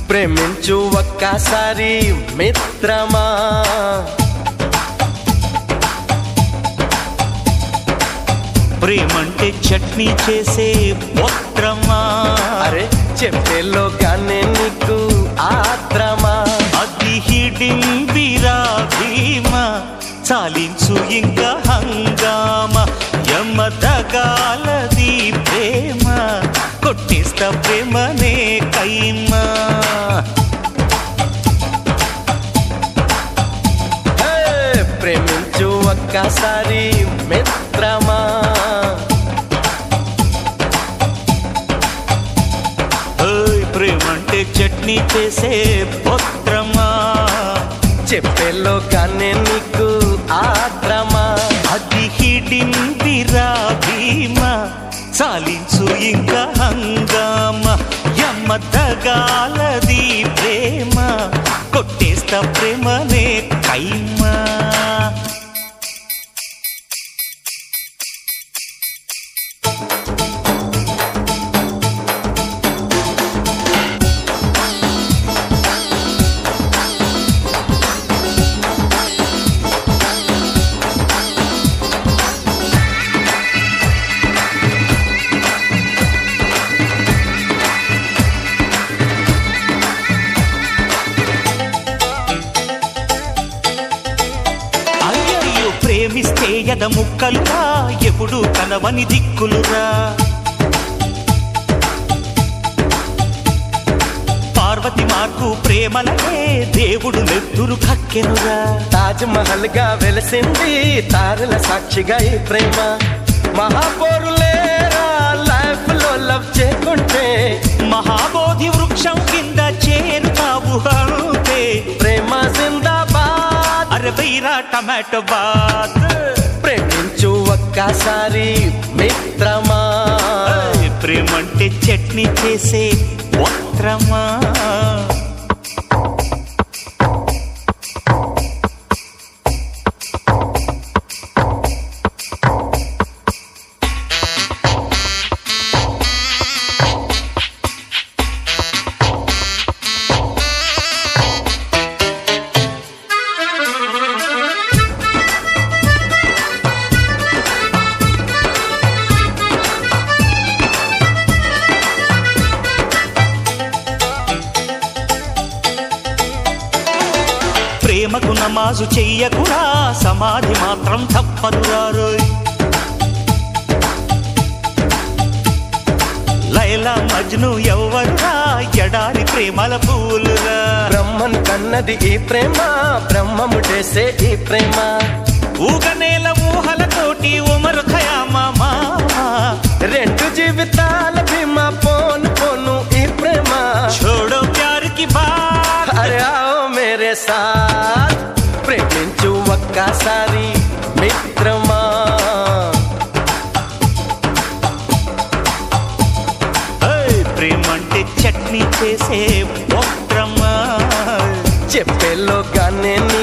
ప్రేమించు ఒక్కసారి మిత్రమా ప్రేమంటే చట్నీ చేసే పుత్రమా అరే చెప్పేలోగానే నీకు ఆత్రమా అది హిడింబిరా భీమ చాలించు ఇంకా హంగామ యమదగాలది ప్రేమ కొట్టిస్తా ప్రేమనే కైమా హే, ప్రేమించు ఒక్కసారి మిత్రమా ఓయ్ ప్రేమంటే చట్నీ చేసే పుత్రమా చెప్పేలోగానే నీకు ఆత్రమా అది హిడింబిరా భీమ చాలించు ఇంకా హంగామ యమ్మదగాలది ప్రేమ కొట్టేస్తా ప్రేమనే కైమా అయ్యయ్యో ప్రేమిస్తే ఎద ముక్కలురా ఎప్పుడు కనవని దిక్కులురా పార్వతి మాకు ప్రేమలనే దేవుడు నెత్తురు కక్కెనురా తాజ్ మహల్ గా వెలిసింది తారల సాక్షిగా ఈ ప్రేమ మహాపౌరులేరా లైఫ్ లో లవ్ చేయకుంటే మహాబోధి వృక్షం కింద చేరుతావు అంతే ప్రేమ జిందాబాద్ అరే బైరా టమాటో బాత్ ప్రేమించు ఒక్కసారి మిత్రమా ఏయ్, ప్రేమంటే చట్నీ చేసే వస్త్రమా ప్రేమకు నమాజు చెయ్యకురా సమాధి మాత్రం తప్పదురా రోయ్ లైలా మజ్ను ఎవ్వరురా ఎడారి ప్రేమల పూలురా బ్రహ్మన్ కన్నది ఈ ప్రేమ బ్రహ్మముటేసే ఈ ప్రేమ ఊగనేల ఊహలతోటి ఉమరు ఖయామా మామా రెండు జీవితాల భీమా పోను పోను ఈ ప్రేమ छोड़ो प्यार की बात అరే ఆओ మేరే సాత్ ప్రేమించు ఒక్కసారి మిత్రమా ఏయ్, ప్రేమంటే చట్నీ చేసే వస్త్రమా చెప్పేలోగానే నీ